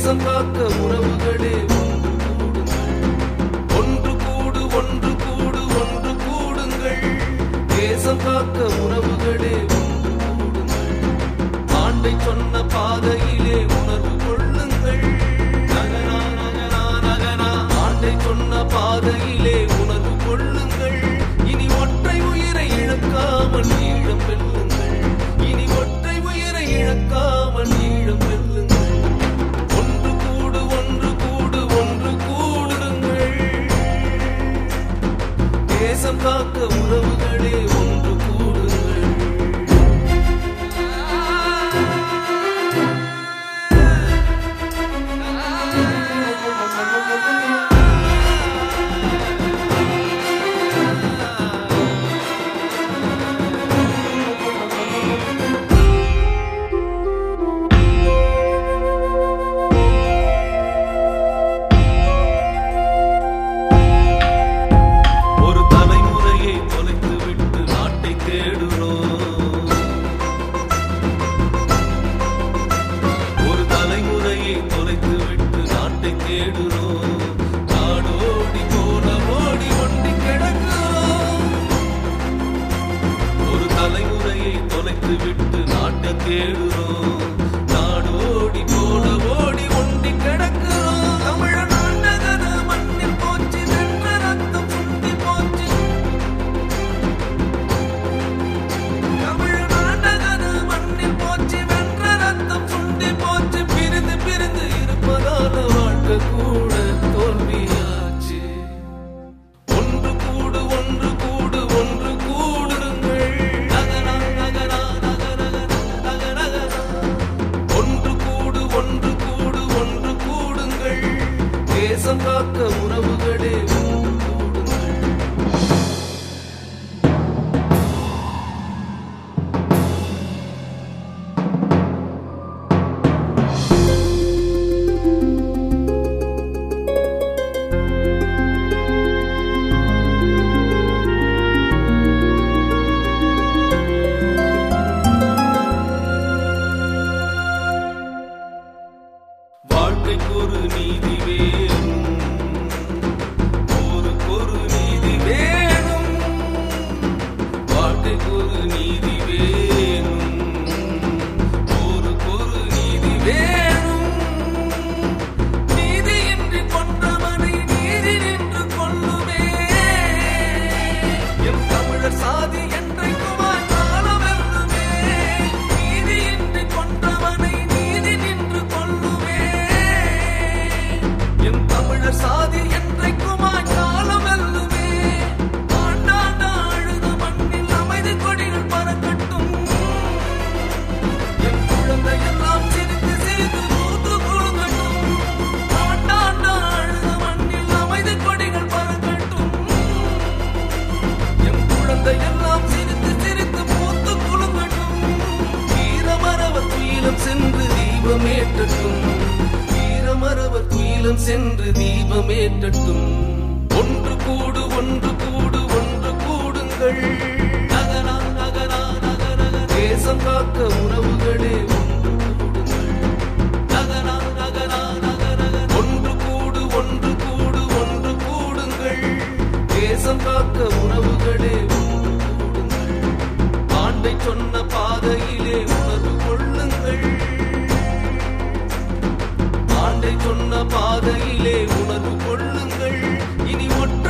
தேசம் காக்க உறவுகளே ஒன்று கூடு ஒன்று கூடு ஒன்று கூடுங்கள் தேசம் காக்க உறவுகளே ஒன்று கூடுங்கள் ஆண்டை சொன்ன பாதையிலே உணர்வு கொள்ளுங்கள் நகனா நகனா நகனா ஆண்டை சொன்ன பாதையிலே உணர்வு கொள்ளுங்கள் இனி ஒற்றை உயிரை இழக்காமல் ஈழம் வெல்லுங்கள் இனி ஒற்றை உயிரை இழக்காமல் ஈழம் வெல்லுங்கள் ஒன்று கூடு ஒன்று கூடு ஒன்று கூடுங்கள் தேசம் காக்க உறவுகளே ஒன்று கூடுங்கள் ஒரு தலைமுறையை தொலைத்து விட்டு நாட்டை தேடுறோம் ஒரு தலைமுறையை தொலைத்து விட்டு நாட்டை தேடுறோம் நாடோடி போன ஓடி ஒண்டி கிடக்கிறோம் ஒரு தலைமுறையை தொலைத்து விட்டு நாட்டை தேடுறோம் நாடோடி போன ஓடி ஒண்டி கிடக்கிறோம் தமிழ நாட்டகர மண்ணில் போச்சு வென்ற ரத்தம் சுண்டி போச்சு தமிழ நாட்டகர மண்ணில் போச்சு வென்ற ரத்தம் சுண்டி போச்சு பிரிந்து பிரிந்து இருப்பதால வாழ்க்கை கூட தோல்வியாச்சு ஒன்று கூடு ஒன்று கூடு ஒன்று கூடுங்கள் நகனா நகனா நகரக நகரக ஒன்று கூடு ஒன்று கூடு ஒன்று கூடுங்கள் தேசம் காக்க உறவுகளே ஒன்று கூடுங்கள் வாழ்க்கைக்கு ஒரு நீதி வேணும் ஊருக்கு ஒரு நீதி வேணும் வாழ்க்கைக்கு ஒரு நீதி வேணும் ஊருக்கு ஒரு நீதி வேணும் நீதியின்றி கொன்றவனை நீதி நின்று கொள்ளுமே எம் தமிழர் சாதி என்றைக்குமாய் காலமெல்லுமே நீதியின்றி கொன்றவனை நீதி நின்று கொள்ளுமே எம் தமிழர் சாதி என்றைக்குமாய் காலமெல்லுமே ஆண்டாண்டா அழுத மண்ணில் அமைதி கொடிகள் பறக்கட்டும் என் குழந்தை எல்லாம் சிரித்து சிரித்து மூத்து குழுங்கட்டும் ஆண்டாண்டா அழுத மண்ணில் அமைதி கொடிகள் பறக்கட்டும் என் குழந்தை எல்லாம் சிரித்து சிரித்து மூத்து குலுங்கட்டும் வீரமரவர் துயிலம் சென்று தீபமேற்றட்டும் வீரமரவர் துயிலம் சென்று தீபமேற்றட்டும் ஒன்று கூடு ஒன்று கூடு ஒன்று கூடுங்கள் நகரா நகரா நகரக தேசம் காக்க உறவுகளே ஒன்று கூடுங்கள் நகரா நகரா நகரக ஒன்று கூடு ஒன்று கூடு ஒன்று கூடுங்கள் தேசம் காக்க உறவுகளே ஒன்று கூடுங்கள் ஆண்டை சொன்ன பாதையிலே உணர்வு கொள்ளுங்கள் ஆண்டை சொன்ன பாதையிலே உணர்வு கொள்ளுங்கள் இனி ஒற்றை